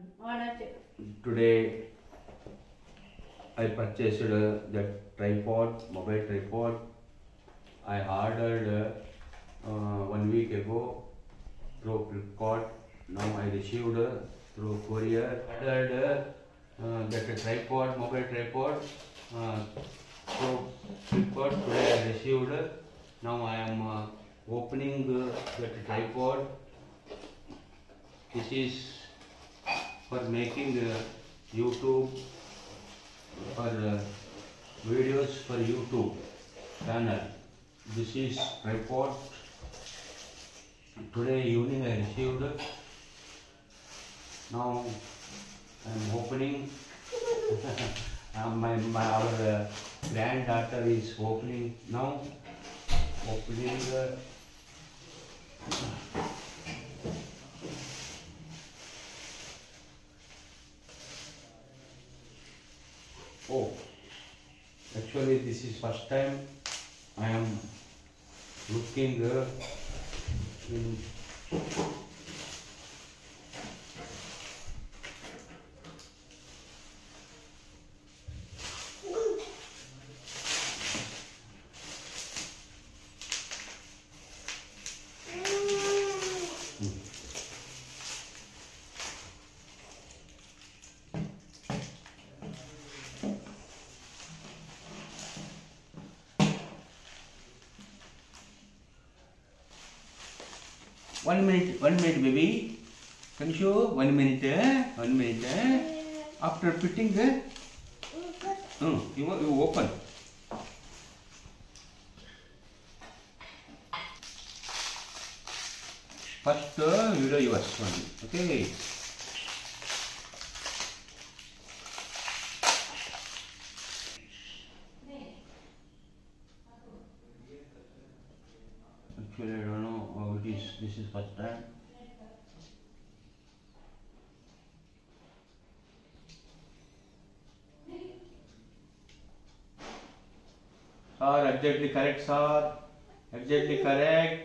Today I purchased uh, the tripod, mobile tripod. I ordered uh, uh, one week ago through Flipkart. Now I received uh, through courier. Ordered uh, that tripod, mobile tripod uh, through Flipkart. Today I received. Now I am uh, opening uh, that tripod. This is for making uh, YouTube for uh, videos for YouTube channel. This is tripod. Today evening I received. Now I am opening. uh, my, my our uh, granddaughter is opening now. Opening. Uh, Oh, actually, this is first time I am looking uh, in. One minute, one minute, baby. Can you show? One minute, eh? one minute. eh? After fitting, eh? Mm, you, you open. First, uh, video yours only. Okay. Actually, I don't know how it is. This is first time. Sir, exactly correct, sir. Exactly correct.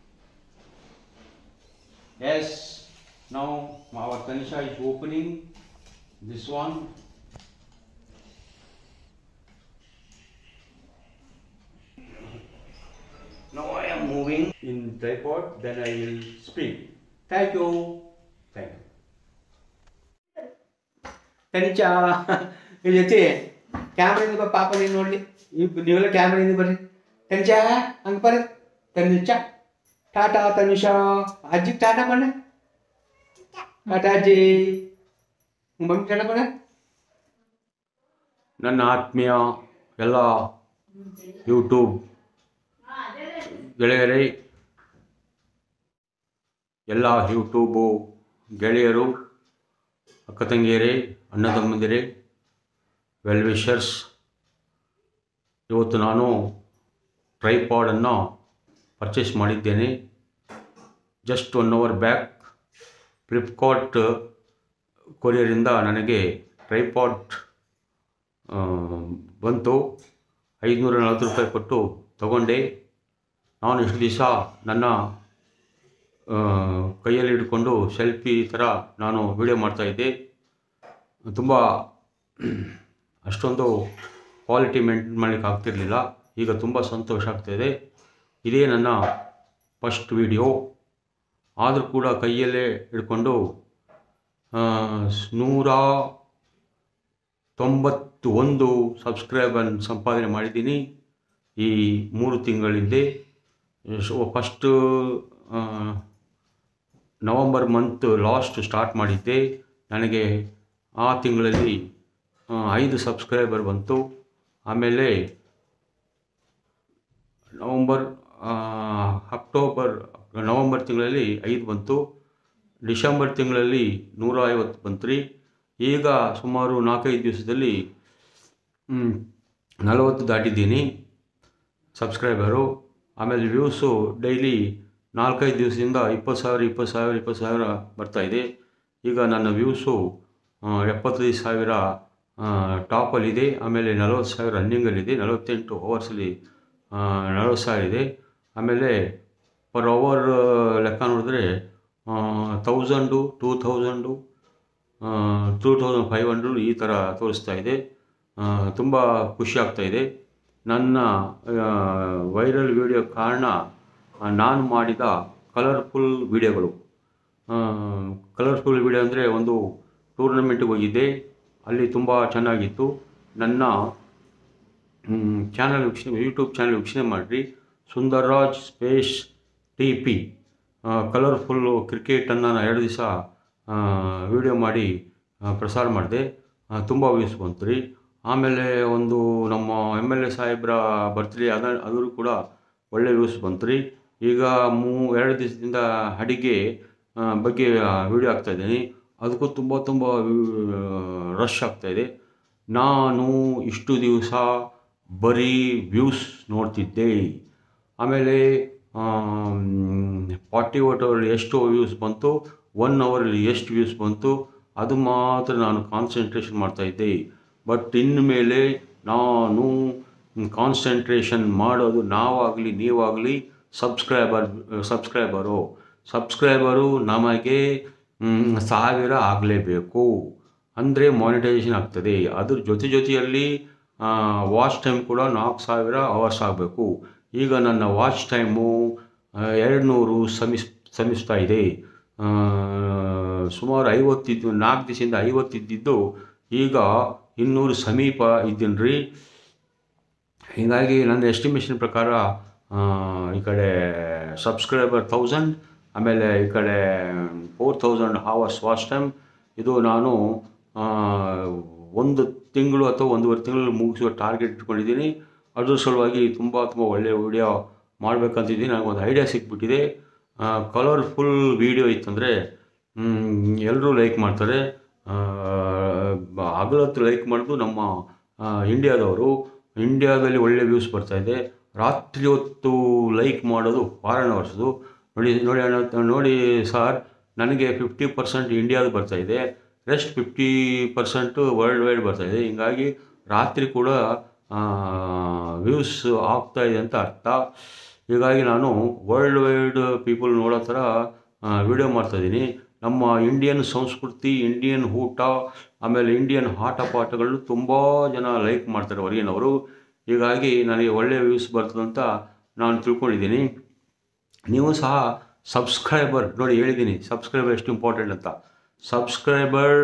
Yes. Now our Tanisha is opening this one. Now I am moving in tripod, then I will speak. Thank you. Thank you. ತನಿಚಾ ಇಲ್ಲಿ ಜೊತೆ ಕ್ಯಾಮ್ರಾದಿಂದ ಬಾ ಪಾಪ ನೀನು ನೋಡ್ಲಿ ಇಬ್ ನೀವೆಲ್ಲ ಕ್ಯಾಮ್ರಾದಿಂದ ಬರ್ರಿ ತನಿಚಾ ಹಂಗೆ ಬರ್ರಿ ತನಿಚ ಟಾಟಾ ತನಿಷಾ ಅಜ್ಜಿಗೆ ಟಾಟಾ ಮಾಡ ಟಾಟಾ ಅಜ್ಜಿ ಮಮ್ಮಿ ಟಾಟಾ ಮಾಡ ನನ್ನ ಆತ್ಮೀಯ ಎಲ್ಲ ಯೂಟ್ಯೂಬ್ ಗೆಳೆಯರೇ ಎಲ್ಲ ಯೂಟ್ಯೂಬು ಗೆಳೆಯರು ಅಕ್ಕ ತಂಗಿಯರೇ ಅಣ್ಣ ತಮ್ಮಂದಿರೇ ವೆಲ್ ವಿಷರ್ಸ್ ಇವತ್ತು ನಾನು ಟ್ರೈಪಾಡನ್ನು ಪರ್ಚೇಸ್ ಮಾಡಿದ್ದೇನೆ just one hour back Flipkart ಕೊರಿಯರಿಂದ ನನಗೆ ಟ್ರೈಪಾಡ್ ಆ, ಬಂತು ಐದುನೂರ ನಲವತ್ತು ರೂಪಾಯಿ ಕೊಟ್ಟು ತಗೊಂಡೆ ನಾನು ಇಷ್ಟು ದಿವಸ ನನ್ನ ಆ, ಕೈಯಲ್ಲಿ ಹಿಡ್ಕೊಂಡು ಸೆಲ್ಫಿ ಥರ ನಾನು ವಿಡಿಯೋ ಮಾಡ್ತಾಯಿದ್ದೆ ತುಂಬ ಅಷ್ಟೊಂದು ಕ್ವಾಲಿಟಿ ಮೇಂಟೈನ್ ಮಾಡಲಿಕ್ಕೆ ಆಗ್ತಿರಲಿಲ್ಲ ಈಗ ತುಂಬ ಸಂತೋಷ ಆಗ್ತಾಯಿದೆ ಇದೇ ನನ್ನ ಫಸ್ಟ್ ವಿಡಿಯೋ ಆದರೂ ಕೂಡ ಕೈಯಲ್ಲೇ ಹಿಡ್ಕೊಂಡು ಆ, ನೂರ ತೊಂಬತ್ತು ಒಂದು ಸಬ್ಸ್ಕ್ರೈಬನ್ನು ಸಂಪಾದನೆ ಮಾಡಿದ್ದೀನಿ ಈ ಮೂರು ತಿಂಗಳಿಂದೆ so first November month last start ಮಾಡಿದ್ದೆ ನನಗೆ ಆ ತಿಂಗಳಲ್ಲಿ ಆ, ಐದು ಸಬ್ಸ್ಕ್ರೈಬರ್ ಬಂತು ಆಮೇಲೆ ನವಂಬರ್ ಆ, ಅಕ್ಟೋಬರ್ ನವಂಬರ್ ತಿಂಗಳಲ್ಲಿ ಐದು ಬಂತು ಡಿಸೆಂಬರ್ ತಿಂಗಳಲ್ಲಿ ನೂರ ಐವತ್ತು ಬಂತು ರೀ ಈಗ ಸುಮಾರು ನಾಲ್ಕೈದು ದಿವಸದಲ್ಲಿ ಮ್, ನಲವತ್ತು ದಾಟಿದ್ದೀನಿ ಸಬ್ಸ್ಕ್ರೈಬರು ಆಮೇಲೆ ವ್ಯೂಸು ಡೈಲಿ ನಾಲ್ಕೈದು ದಿವಸದಿಂದ ಇಪ್ಪತ್ತು ಸಾವಿರ ಇಪ್ಪತ್ತು ಸಾವಿರ ಇಪ್ಪತ್ತು ಸಾವಿರ ಬರ್ತಾಯಿದೆ ಈಗ ನನ್ನ ವ್ಯೂಸು ಆ, ಎಪ್ಪತ್ತೈದು ಸಾವಿರ ಟಾಪಲ್ಲಿದೆ ಆಮೇಲೆ ನಲವತ್ತು ಸಾವಿರ ರನ್ನಿಂಗಲ್ಲಿದೆ ನಲವತ್ತೆಂಟು ಅವರ್ಸಲ್ಲಿ ನಲವತ್ತು ಸಾವಿರ ಇದೆ ಆಮೇಲೆ ಪರ್ ಅವರ್ ಲೆಕ್ಕ ನೋಡಿದ್ರೆ thousand two thousand two thousand five hundred ಈ ಥರ ತೋರಿಸ್ತಾ ಇದೆ ತುಂಬ ಖುಷಿ ಆಗ್ತಾ ಇದೆ ನನ್ನ ವೈರಲ್ ವಿಡಿಯೋ ಕಾರಣ ಆ, ನಾನು ಮಾಡಿದ ಕಲರ್ಫುಲ್ ವಿಡಿಯೋಗಳು ಕಲರ್ಫುಲ್ ವಿಡಿಯೋ ಅಂದರೆ ಒಂದು ಟೂರ್ನಮೆಂಟ್ಗೆ ಹೋಗಿದ್ದೆ ಅಲ್ಲಿ ತುಂಬ ಚೆನ್ನಾಗಿತ್ತು ನನ್ನ ಚಾನಲ್ ವೀಕ್ಷಣೆ ಯೂಟ್ಯೂಬ್ ಚಾನಲ್ ವೀಕ್ಷಣೆ ಮಾಡಿರಿ Sundarraj space T P colourful ಕ್ರಿಕೆಟನ್ನು ನಾನು ಎರಡು ದಿವಸ ವಿಡಿಯೋ ಮಾಡಿ ಆ, ಪ್ರಸಾರ ಮಾಡಿದೆ ತುಂಬ ವ್ಯೂಸ್ ಬಂತು ರೀ ಆಮೇಲೆ ಒಂದು ನಮ್ಮ ಎಮ್ ಎಲ್ ಎ ಸಾಹೇಬ್ರ ಬರ್ತ್ಡೇ ಅದ ಅದರೂ ಕೂಡ ಒಳ್ಳೆ ವ್ಯೂಸ್ ಬಂತು ರೀ ಈಗ ಮೂ ಎರಡು ದಿವಸದಿಂದ ಅಡಿಗೆ ಆ, ಬಗ್ಗೆ ವಿಡಿಯೋ ಹಾಕ್ತಾಯಿದ್ದೀನಿ ಅದಕ್ಕೂ ತುಂಬ ತುಂಬ ರಶ್ ಆಗ್ತಾಯಿದೆ ನಾನು ಇಷ್ಟು ದಿವಸ ಬರೀ ವ್ಯೂಸ್ ನೋಡ್ತಿದ್ದೆ ಆಮೇಲೆ ಫಾರ್ಟಿ ವಾಟ್ ಅವರ್ ಎಷ್ಟು ವ್ಯೂಸ್ ಬಂತು ಒನ್ ಅವರಲ್ಲಿ ಎಷ್ಟು ವ್ಯೂಸ್ ಬಂತು ಅದು ಮಾತ್ರ ನಾನು ಕಾನ್ಸಂಟ್ರೇಷನ್ ಮಾಡ್ತಾಯಿದ್ದೆ ಬಟ್ ಇನ್ಮೇಲೆ ನಾನು ಕಾನ್ಸಂಟ್ರೇಷನ್ ಮಾಡೋದು ನಾವಾಗಲಿ ನೀವಾಗಲಿ ಸಬ್ಸ್ಕ್ರೈಬರ್ ಸಬ್ಸ್ಕ್ರೈಬರು ಸಬ್ಸ್ಕ್ರೈಬರು ನಮಗೆ ಮ್, ಸಾವಿರ ಆಗಲೇಬೇಕು ಅಂದರೆ ಮಾನಿಟೈಸೇಷನ್ ಆಗ್ತದೆ ಅದ್ರ ಜೊತೆ ಜೊತೆಯಲ್ಲಿ ವಾಚ್ ಟೈಮ್ ಕೂಡ ನಾಲ್ಕು ಸಾವಿರ ಅವರ್ಸ್ ಆಗಬೇಕು ಈಗ ನನ್ನ ವಾಚ್ ಟೈಮು ಎರಡು ನೂರು ಸಮಿಸ್ ಸಮಿಸ್ತಾ ಇದೆ ಆ, ಸುಮಾರು ಐವತ್ತಿದ್ದು ನಾಲ್ಕು ದಿವಸದಿಂದ ಐವತ್ತಿದ್ದಿದ್ದು ಈಗ ಇನ್ನೂರು ಸಮೀಪ ಇದ್ದೀನಿ ರೀ ಹೀಗಾಗಿ ನನ್ನ ಎಸ್ಟಿಮೇಷನ್ ಪ್ರಕಾರ ಆ, ಈ ಕಡೆ ಸಬ್ಸ್ಕ್ರೈಬರ್ ತೌಸಂಡ್ ಆಮೇಲೆ ಈ ಕಡೆ four thousand hours watch time ಇದು ನಾನು ಆ, ಒಂದು ತಿಂಗಳು ಅಥವಾ ಒಂದೂವರೆ ತಿಂಗಳು ಮುಗಿಸುವ ಟಾರ್ಗೆಟ್ ಇಟ್ಕೊಂಡಿದ್ದೀನಿ ಅದ್ರ ಸಲುವಾಗಿ ತುಂಬ ತುಂಬ ಒಳ್ಳೆಯ ವಿಡಿಯೋ ಮಾಡಬೇಕಂತಿದ್ದೀನಿ ನನಗೆ ಒಂದು ಐಡಿಯಾ ಸಿಕ್ಬಿಟ್ಟಿದೆ ಕಲರ್ಫುಲ್ ವಿಡಿಯೋ ಇತ್ತಂದರೆ ಎಲ್ಲರೂ ಲೈಕ್ ಮಾಡ್ತಾರೆ ಹಗಲತ್ತು ಲೈಕ್ ಮಾಡೋದು ನಮ್ಮ ಆ, ಇಂಡಿಯಾದವರು ಇಂಡಿಯಾದಲ್ಲಿ ಒಳ್ಳೆ ವ್ಯೂಸ್ ಬರ್ತಾಯಿದೆ ರಾತ್ರಿ ಹೊತ್ತು ಲೈಕ್ ಮಾಡೋದು ಫಾರಿನರ್ಸ್ದು ನೋಡಿ ನೋಡಿ ಅಣ್ಣ ನೋಡಿ ಸರ್ ನನಗೆ ಫಿಫ್ಟಿ ಪರ್ಸೆಂಟ್ ಇಂಡಿಯಾದು ಬರ್ತಾಯಿದೆ rest fifty percent world wide ಬರ್ತಾಯಿದೆ ಹೀಗಾಗಿ ರಾತ್ರಿ ಕೂಡ ವ್ಯೂಸ್ ಆಗ್ತಾ ಇದೆ ಅಂತ ಅರ್ಥ ಹೀಗಾಗಿ ನಾನು ವರ್ಲ್ಡ್ ವೈಡ್ ಪೀಪಲ್ ನೋಡೋ ಥರ ವಿಡಿಯೋ ಮಾಡ್ತಾಯಿದ್ದೀನಿ ನಮ್ಮ ಇಂಡಿಯನ್ ಸಂಸ್ಕೃತಿ ಇಂಡಿಯನ್ ಊಟ ಆಮೇಲೆ ಇಂಡಿಯನ್ ಆಟ ಪಾಠಗಳು ತುಂಬ ಜನ ಲೈಕ್ ಮಾಡ್ತಾರೆ ಹೊರಗಿನವರು ಹೀಗಾಗಿ ನನಗೆ ಒಳ್ಳೆಯ ವ್ಯೂಸ್ ಬರ್ತದಂತ ನಾನು ತಿಳ್ಕೊಂಡಿದ್ದೀನಿ ನೀವು ಸಹ ಸಬ್ಸ್ಕ್ರೈಬರ್ ನೋಡಿ ಹೇಳಿದ್ದೀನಿ ಸಬ್ಸ್ಕ್ರೈಬರ್ ಎಷ್ಟು ಇಂಪಾರ್ಟೆಂಟ್ ಅಂತ ಸಬ್ಸ್ಕ್ರೈಬರ್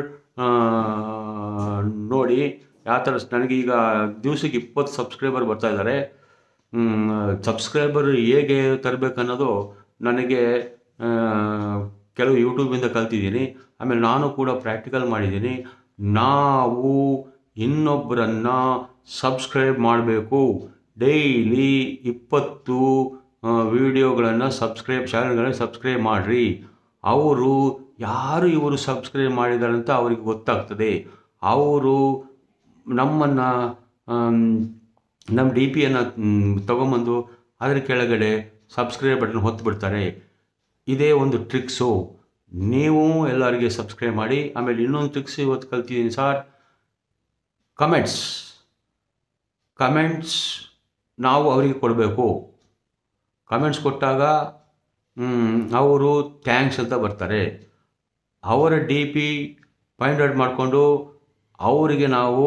ನೋಡಿ ಯಾವ ಥರ ನನಗೆ ಈಗ ದಿವಸಕ್ಕೆ ಇಪ್ಪತ್ತು ಸಬ್ಸ್ಕ್ರೈಬರ್ ಬರ್ತಾ ಇದ್ದಾರೆ ಸಬ್ಸ್ಕ್ರೈಬರ್ ಹೇಗೆ ತರಬೇಕನ್ನೋದು ನನಗೆ ಆ, ಕೆಲವು ಯೂಟ್ಯೂಬಿಂದ ಕಲ್ತಿದ್ದೀನಿ ಆಮೇಲೆ ನಾನು ಕೂಡ ಪ್ರಾಕ್ಟಿಕಲ್ ಮಾಡಿದ್ದೀನಿ ನಾವು ಇನ್ನೊಬ್ಬರನ್ನು ಸಬ್ಸ್ಕ್ರೈಬ್ ಮಾಡಬೇಕು ಡೈಲಿ ಇಪ್ಪತ್ತು ವಿಡಿಯೋಗಳನ್ನು ಸಬ್ಸ್ಕ್ರೈಬ್ ಚಾನಲ್ಗಳನ್ನು ಸಬ್ಸ್ಕ್ರೈಬ್ ಮಾಡಿರಿ ಅವರು ಯಾರು ಇವರು ಸಬ್ಸ್ಕ್ರೈಬ್ ಮಾಡಿದ್ದಾರೆ ಅಂತ ಅವ್ರಿಗೆ ಗೊತ್ತಾಗ್ತದೆ ಅವರು ನಮ್ಮನ್ನು ನಮ್ಮ ಡಿ ಪಿಯನ್ನು ತೊಗೊಂಬಂದು ಅದರ ಕೆಳಗಡೆ ಸಬ್ಸ್ಕ್ರೈಬ್ ಬಟನ್ ಹೊತ್ತು ಬಿಡ್ತಾರೆ ಇದೇ ಒಂದು ಟ್ರಿಕ್ಸು ನೀವು ಎಲ್ಲರಿಗೆ ಸಬ್ಸ್ಕ್ರೈಬ್ ಮಾಡಿ ಆಮೇಲೆ ಇನ್ನೊಂದು ಟ್ರಿಕ್ಸ್ ಇವತ್ತು ಕಲ್ತಿದ್ದೀನಿ ಸರ್ ಕಮೆಂಟ್ಸ್ ಕಮೆಂಟ್ಸ್ ನಾವು ಅವರಿಗೆ ಕೊಡಬೇಕು ಕಮೆಂಟ್ಸ್ ಕೊಟ್ಟಾಗ ಅವರು ಥ್ಯಾಂಕ್ಸ್ ಅಂತ ಬರ್ತಾರೆ ಅವರ ಡಿ ಪಿ ಫೈಂಡ್ ಔಟ್ ಮಾಡಿಕೊಂಡು ಅವರಿಗೆ ನಾವು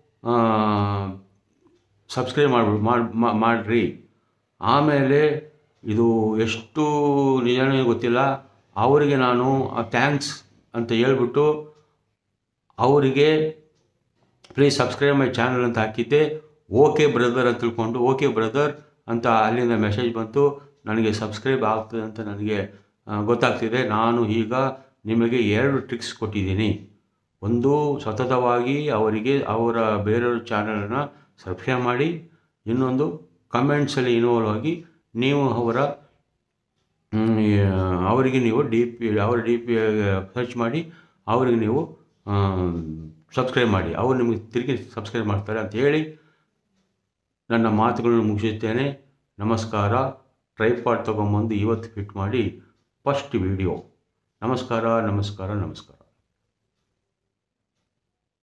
ಸಬ್ಸ್ಕ್ರೈಬ್ ಮಾಡ್ಬಿಡು ಮಾಡಿ ಮಾಡಿರಿ ಆಮೇಲೆ ಇದು ಎಷ್ಟು ನಿಜನೇ ಗೊತ್ತಿಲ್ಲ ಅವರಿಗೆ ನಾನು ಥ್ಯಾಂಕ್ಸ್ ಅಂತ ಹೇಳ್ಬಿಟ್ಟು ಅವರಿಗೆ ಪ್ಲೀಸ್ ಸಬ್ಸ್ಕ್ರೈಬ್ ಮೈ ಚಾನಲ್ ಅಂತ ಹಾಕಿದ್ದೆ ಓಕೆ ಬ್ರದರ್ ಅಂತ ತಿಳ್ಕೊಂಡು ಓಕೆ ಬ್ರದರ್ ಅಂತ ಅಲ್ಲಿಂದ ಮೆಸೇಜ್ ಬಂತು ನನಗೆ ಸಬ್ಸ್ಕ್ರೈಬ್ ಆಗ್ತದೆ ಅಂತ ನನಗೆ ಆ, ಗೊತ್ತಾಗ್ತಿದೆ ನಾನು ಈಗ ನಿಮಗೆ ಎರಡು ಟ್ರಿಕ್ಸ್ ಕೊಟ್ಟಿದ್ದೀನಿ ಒಂದು ಸತತವಾಗಿ ಅವರಿಗೆ ಅವರ ಬೇರೆಯವ್ರ ಚಾನಲನ್ನು ಸಬ್ಸ್ಕ್ರೈಬ್ ಮಾಡಿ ಇನ್ನೊಂದು ಕಮೆಂಟ್ಸಲ್ಲಿ ಇನ್ವಾಲ್ವ್ ಆಗಿ ನೀವು ಅವರ ಮ್, ಅವರಿಗೆ ನೀವು ಡಿ ಪಿ ಅವರ ಡಿ ಪಿ ಸರ್ಚ್ ಮಾಡಿ ಅವರಿಗೆ ನೀವು ಸಬ್ಸ್ಕ್ರೈಬ್ ಮಾಡಿ ಅವರು ನಿಮಗೆ ತಿರುಗಿ ಸಬ್ಸ್ಕ್ರೈಬ್ ಮಾಡ್ತಾರೆ ಅಂತ ಹೇಳಿ ನನ್ನ ಮಾತುಗಳನ್ನು ಮುಗಿಸುತ್ತೇನೆ ನಮಸ್ಕಾರ ಟ್ರೈಪಾಡ್ ತೊಗೊಂಬಂದು ಇವತ್ತು ಫಿಟ್ ಮಾಡಿ ಫಸ್ಟ್ ವಿಡಿಯೋ ನಮಸ್ಕಾರ ನಮಸ್ಕಾರ ನಮಸ್ಕಾರ